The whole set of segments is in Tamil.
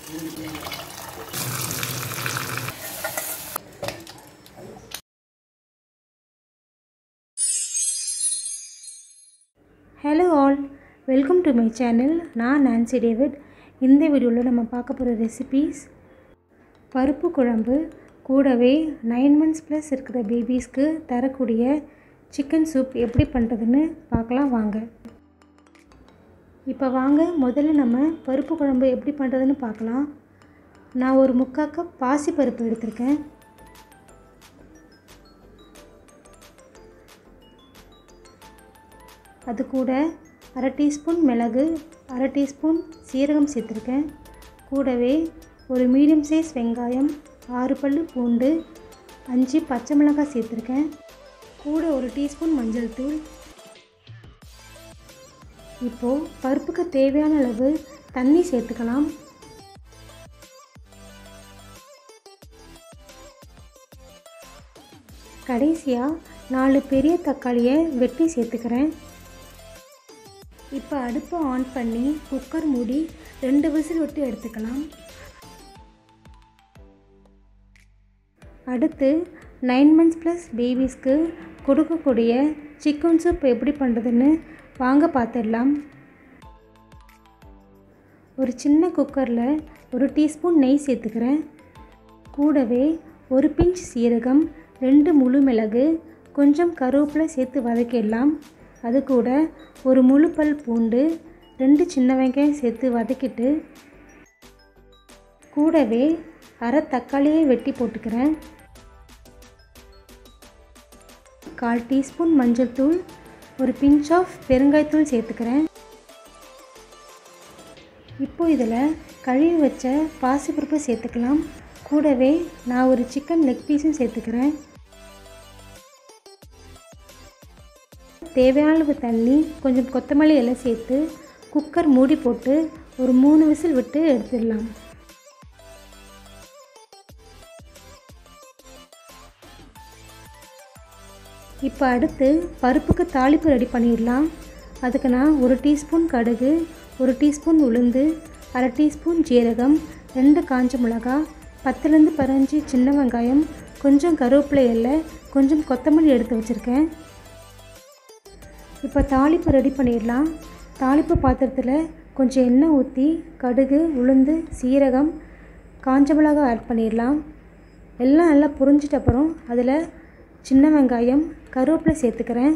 hello all welcome to my channel நான் நான்சி டேவிட் இந்த வீடியோவில் நம்ம பார்க்க போகிற ரெசிபீஸ் பருப்பு குழம்பு கூடவே நைன் மந்த்ஸ் ப்ளஸ் இருக்கிற பேபிஸ்க்கு தரக்கூடிய சிக்கன் சூப் எப்படி பண்ணுறதுன்னு பார்க்கலாம் வாங்க இப்போ வாங்க முதல்ல நம்ம பருப்பு குழம்பு எப்படி பண்ணுறதுன்னு பார்க்கலாம் நான் ஒரு முக்கால் கப் பாசி பருப்பு எடுத்திருக்கேன் அது கூட அரை டீஸ்பூன் மிளகு அரை டீஸ்பூன் சீரகம் சேர்த்துருக்கேன் கூடவே ஒரு மீடியம் சைஸ் வெங்காயம் ஆறு பல் பூண்டு அஞ்சு பச்சை மிளகாய் சேர்த்துருக்கேன் கூட ஒரு டீஸ்பூன் மஞ்சள் தூள் இப்போது பருப்புக்கு தேவையான அளவு தண்ணி சேர்த்துக்கலாம் கடைசியாக நாலு பெரிய தக்காளியை வெட்டி சேர்த்துக்கிறேன் இப்போ அடுப்பை ஆன் பண்ணி குக்கர் மூடி ரெண்டு விசில் விட்டு எடுத்துக்கலாம் அடுத்து நைன் மந்த்ஸ் ப்ளஸ் பேபிஸ்க்கு கொடுக்கக்கூடிய சிக்கன் சூப் எப்படி பண்ணுறதுன்னு வாங்க பார்த்துடலாம் ஒரு சின்ன குக்கரில் ஒரு டீஸ்பூன் நெய் சேர்த்துக்கிறேன் கூடவே ஒரு பிஞ்ச் சீரகம் ரெண்டு முழு மிளகு கொஞ்சம் கருவேப்பிலை சேர்த்து வதக்கிடலாம் அது கூட ஒரு முழு பல் பூண்டு ரெண்டு சின்ன வெங்காயம் சேர்த்து வதக்கிட்டு கூடவே அரை தக்காளியை வெட்டி போட்டுக்கிறேன் கால் டீஸ்பூன் மஞ்சள் தூள் ஒரு பிஞ்ச் ஆஃப் பெருங்காயத்தூள் சேர்த்துக்கிறேன் இப்போ இதில் கழுவி வச்ச பாசிப்பருப்பு சேர்த்துக்கலாம் கூடவே நான் ஒரு சிக்கன் லெக் பீஸும் சேர்த்துக்கிறேன் தேவையான அளவு தண்ணி கொஞ்சம் கொத்தமல்லி எல்லாம் சேர்த்து குக்கர் மூடி போட்டு ஒரு மூணு விசில் விட்டு எடுத்துடலாம் இப்போ அடுத்து பருப்புக்கு தாளிப்பு ரெடி பண்ணிடலாம் அதுக்கு நான் ஒரு டீஸ்பூன் கடுகு ஒரு டீஸ்பூன் உளுந்து அரை டீஸ்பூன் ஜீரகம் ரெண்டு காஞ்ச மிளகா பத்துலேருந்து பதினஞ்சு சின்ன வெங்காயம் கொஞ்சம் கருவேப்பிலை எல்லை கொஞ்சம் கொத்தமல்லி எடுத்து வச்சுருக்கேன் இப்போ தாளிப்பு ரெடி பண்ணிடலாம் தாளிப்பு பாத்திரத்தில் கொஞ்சம் எண்ணெய் ஊற்றி கடுகு உளுந்து சீரகம் காஞ்ச மிளகாய் ஆட் பண்ணிடலாம் எல்லாம் நல்லா புரிஞ்சிட்ட அப்புறம் அதில் சின்ன வெங்காயம் கருவேப்பிலை சேர்த்துக்கிறேன்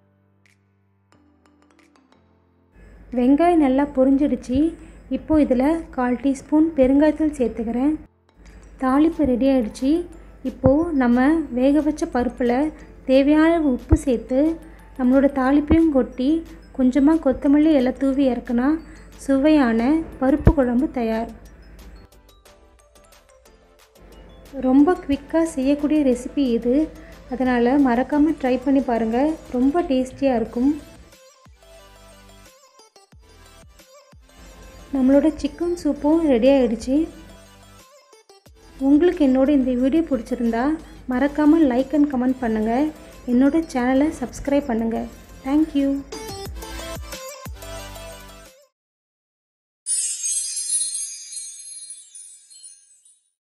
வெங்காயம் நல்லா பொரிஞ்சிடுச்சு இப்போது இதில் கால் டீஸ்பூன் பெருங்காயத்தூள் சேர்த்துக்கிறேன் தாளிப்பு ரெடி ஆகிடுச்சு இப்போது நம்ம வேக வச்ச பருப்பில் தேவையான உப்பு சேர்த்து நம்மளோட தாளிப்பையும் கொட்டி கொஞ்சமாக கொத்தமல்லி எல்லாம் தூவி இறக்குனா சுவையான பருப்பு குழம்பு தயார் ரொம்ப குவிக்காக செய்யக்கூடிய ரெசிபி இது அதனால் மறக்காமல் ட்ரை பண்ணி பாருங்கள் ரொம்ப டேஸ்டியாக இருக்கும் நம்மளோட சிக்கன் சூப்பும் ரெடி ஆகிடுச்சு உங்களுக்கு என்னோட இந்த வீடியோ பிடிச்சிருந்தா மறக்காமல் லைக் அண்ட் கமெண்ட் பண்ணுங்கள் என்னோட சேனலை சப்ஸ்கிரைப் பண்ணுங்கள் தேங்க்யூ